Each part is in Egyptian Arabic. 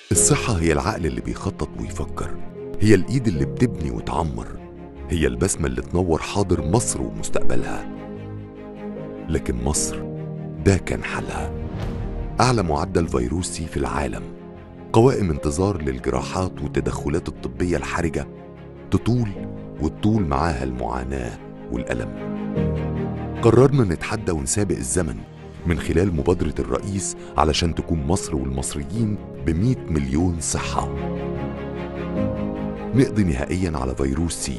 الصحة هي العقل اللي بيخطط ويفكر هي الإيد اللي بتبني وتعمر هي البسمة اللي تنور حاضر مصر ومستقبلها لكن مصر ده كان حلها أعلى معدل فيروسي في العالم قوائم انتظار للجراحات والتدخلات الطبية الحرجة تطول وتطول معاها المعاناة والألم قررنا نتحدى ونسابق الزمن من خلال مبادرة الرئيس علشان تكون مصر والمصريين بمئة مليون صحة نقضي نهائيا على فيروس سي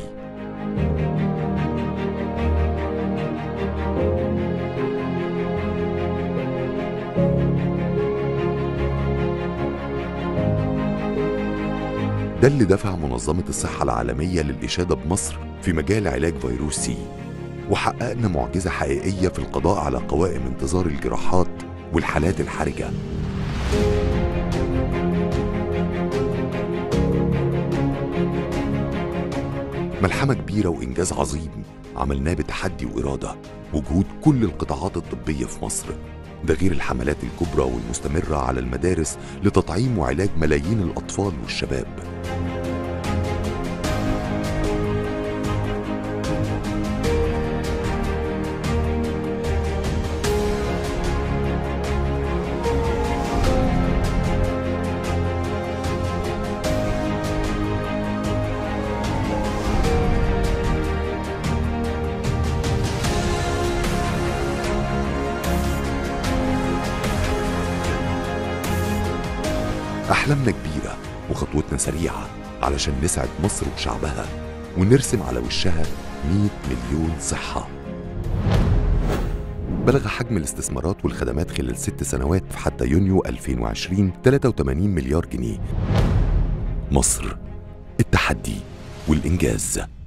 ده اللي دفع منظمة الصحة العالمية للإشادة بمصر في مجال علاج فيروس سي وحققنا معجزة حقيقية في القضاء على قوائم انتظار الجراحات والحالات الحرجة ملحمة كبيرة وإنجاز عظيم عملناه بتحدي وإرادة وجهود كل القطاعات الطبية في مصر ده غير الحملات الكبرى والمستمرة على المدارس لتطعيم وعلاج ملايين الأطفال والشباب أحلامنا كبيرة وخطوتنا سريعة علشان نسعد مصر وشعبها ونرسم على وشها 100 مليون صحة بلغ حجم الاستثمارات والخدمات خلال ست سنوات حتى يونيو 2020 83 مليار جنيه مصر التحدي والإنجاز